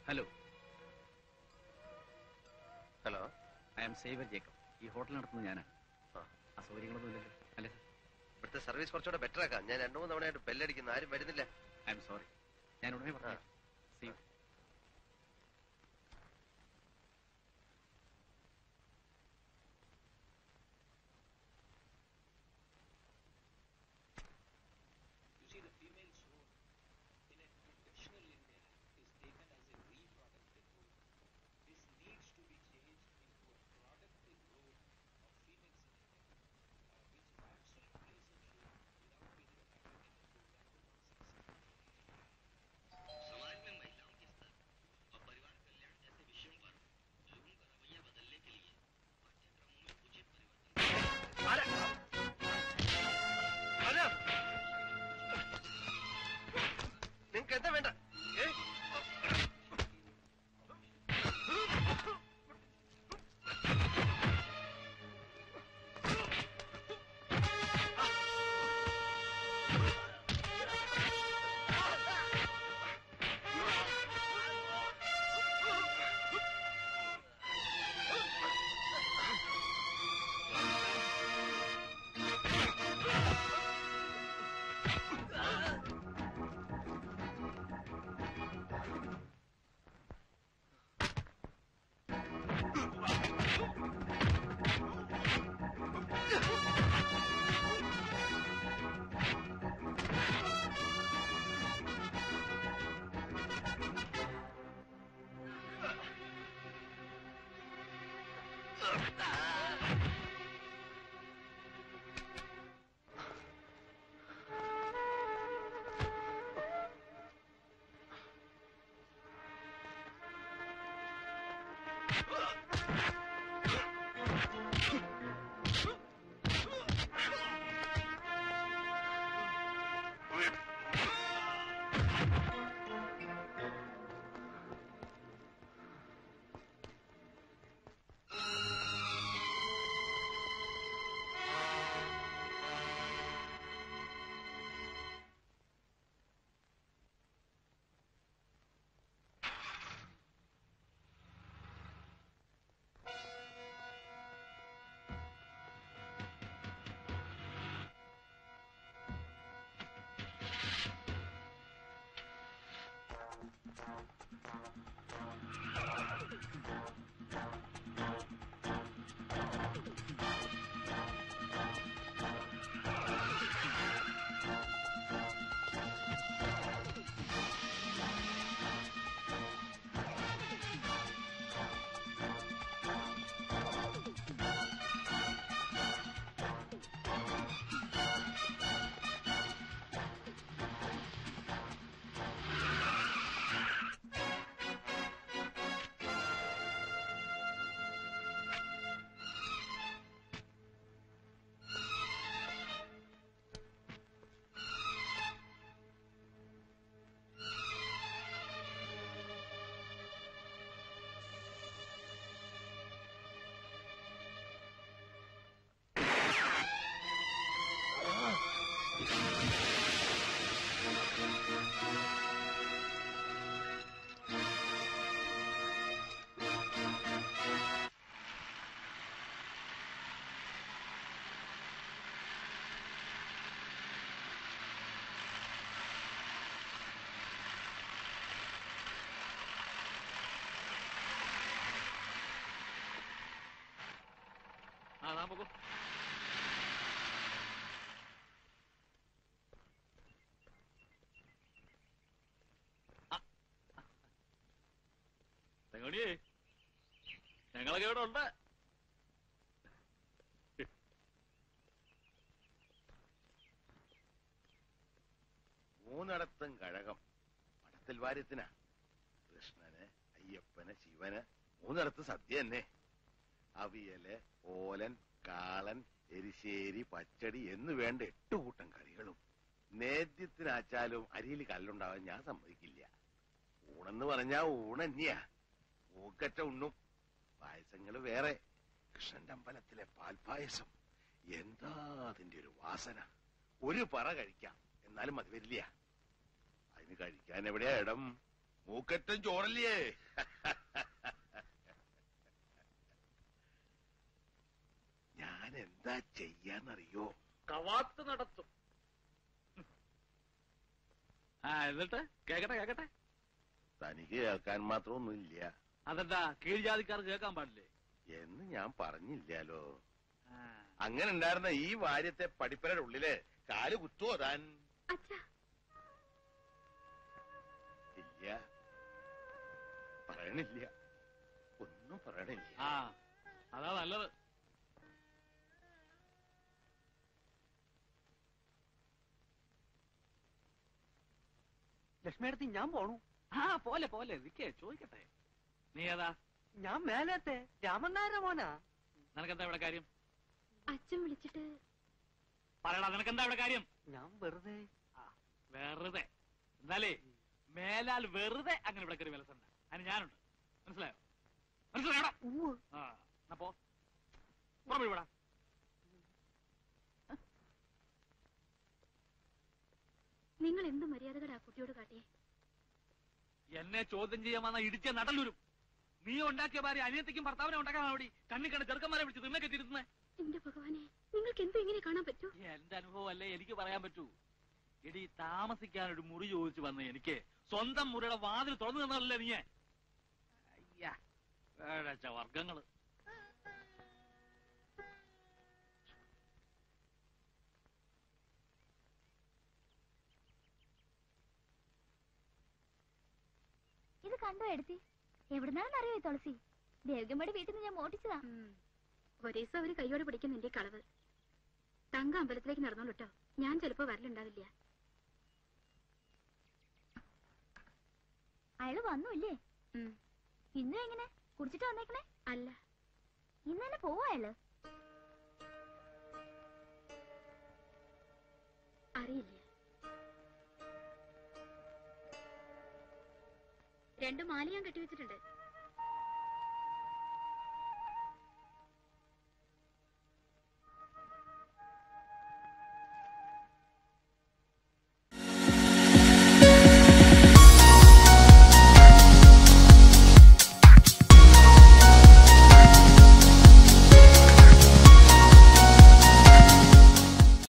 Hello hello I am Xavier Jacob ഈ hotel നടത്തുന്നത് ഞാനാണ് ആ. അസൗകര്യങ്ങളൊന്നും ഇല്ലല്ലോ അല്ലേ സർ ഇവിടുത്തെ സർവീസ് കുറച്ചുകൂടെ ബെറ്റർ ആക്കാം ഞാൻ രണ്ടു മൂന്ന് തവണയായിട്ട് ബെല്ലടിക്കുന്നു ആരും വരുന്നില്ല ഐ എം സോറി ഞാൻ ഉടനെ പറഞ്ഞു see You see, the female swan in a traditional India is taken as a reproductive growth. This needs to be changed into a productive growth of females in India, uh, which is absolutely essential without being reflected in the program to one six. समाज में महिलाओं के स्तर और परिवार कल्याण जैसे विषयों पर लोगों का रवैया बदलने के लिए पाठ्यक्रमों में उचित परिवर्तन നിങ്ങൾക്ക് എന്താ വേണ്ട ഏ? ആ നാ പോകൂ തെങ്ങണിയേ ഞങ്ങളൊക്കെ ഇവിടെ ഉണ്ട് മൂന്നിടത്തും കഴകം പടത്തിൽ വാര്യത്തിനാ കൃഷ്ണന് അയ്യപ്പന് ശിവന് മൂന്നിടത്ത് സദ്യ തന്നെ അവിയല് ഓലൻ കാളൻ എരിശ്ശേരി പച്ചടി എന്ന് വേണ്ട എട്ട് കൂട്ടം കറികളും നേദ്യത്തിനാച്ചാലും അരിയിൽ കല്ലുണ്ടാവാൻ ഞാൻ സമ്മതിക്കില്ല ഊണെന്ന് പറഞ്ഞാ ഊണന്നെയാ മൂക്കറ്റ ഉണ്ണും പായസങ്ങള് വേറെ കൃഷ്ണന്റെ അമ്പലത്തിലെ പാൽപായസം എന്താ അതിന്റെ ഒരു വാസന ഒരു പറ കഴിക്കാം എന്നാലും അത് വരില്ല അതിന് കഴിക്കാൻ എവിടെയാ ഇടം മൂക്കറ്റം ചോറല്ലേ ഞാൻ എന്താ ചെയ്യാന്നറിയോ കവാത്ത് നടത്തും ആ എന്നിട്ട് കേക്കട്ടെ കേക്കട്ടെ തനിക്ക് കേൾക്കാൻ മാത്രമൊന്നുമില്ല അതെന്താ കീഴ്ജാതിക്കാർ കേൾക്കാൻ പാടില്ലേ എന്ന് ഞാൻ പറഞ്ഞില്ലാലോ ആ, അങ്ങനെ ഉണ്ടായിരുന്ന ഈ വാര്യത്തെ പടിപ്പരയുടെ ഉള്ളില് കാല് കുത്തുവോ താൻ അച്ഛാ ഇല്ല പറയണില്ല ഒന്നും പറയണില്ല ആ അതാ നല്ലത് ലക്ഷ്മിയടുത്ത് ഞാൻ പോണു ആ പോലെ പോലെ നിക്കേ ചോദിക്കട്ടെ നീ ഏതാ ഞാൻ മേലത്തെ രാമൻ നായരുടെ മോനാ നിനക്കെന്താ ഇവിടെ കാര്യം അച്ഛൻ വിളിച്ചിട്ട് പറയടാ നിനക്കെന്താ ഇവിടെ കാര്യം ഞാൻ വെറുതെ വെറുതെ എന്നാലേ മേലാൽ വെറുതെ അങ്ങനെ ഇവിടെ കയറി വിലസണ്ട അതിന് ഞാനുണ്ട് മനസ്സിലായോ മനസ്സിലായോടാ ഉവ്വ്. ആ എന്നാ പോ പുറമെ വിടാ നിങ്ങൾ എന്ത് മര്യാദകടാ ആ കുട്ടിയോട് കാട്ടിയേ എന്നെ ചോദ്യം ചെയ്യാൻ വന്ന ഇടിച്ച നടലൂരും നീ ഉണ്ടാക്കിയ ഭാര്യ അനിയത്തിക്കും ഭർത്താവിനെ ഉണ്ടാക്കാൻ അവിടെ കണ്ണി കണ്ട് ചെറുക്കന്മാരെ വിളിച്ച് നിന്നൊക്കെ തിരുത്തുന്നേ എന്റെ ഭഗവാനെ നിങ്ങൾക്ക് എന്തും ഇങ്ങനെ കാണാൻ പറ്റൂ എന്റെ അനുഭവം അല്ലേ എനിക്ക് പറയാൻ പറ്റൂ എടി താമസിക്കാൻ ഒരു മുറി ചോദിച്ചു വന്ന എനിക്ക് സ്വന്തം മുറിയുടെ വാതിൽ തുറന്നു തന്നതല്ലേ നീ അയ്യാ വേഴച്ച വർഗങ്ങള് ഇത് കണ്ടോ എടുത്തി എവിടുന്നാണെന്ന് അറിയോ ഈ തുളസി ദേവികമ്മയുടെ വീട്ടിൽ നിന്ന് ഞാൻ മോട്ടിച്ചതാ ഒരേസം അവര് കൈയോടെ പിടിക്കുന്ന എന്റെ കളവ് തങ്ക അമ്പലത്തിലേക്ക് നടന്നോളൂ കേട്ടോ ഞാൻ ചിലപ്പോ വരലുണ്ടാവില്ല അയാള് വന്നുല്ലേ ഉം. ഇന്നും എങ്ങനെ കുടിച്ചിട്ട് വന്നേക്കണേ അല്ല ഇന്ന് തന്നെ പോവാ അയാള് അറിയില്ല രണ്ടു മാല ഞാൻ കെട്ടിവെച്ചിട്ടുണ്ട്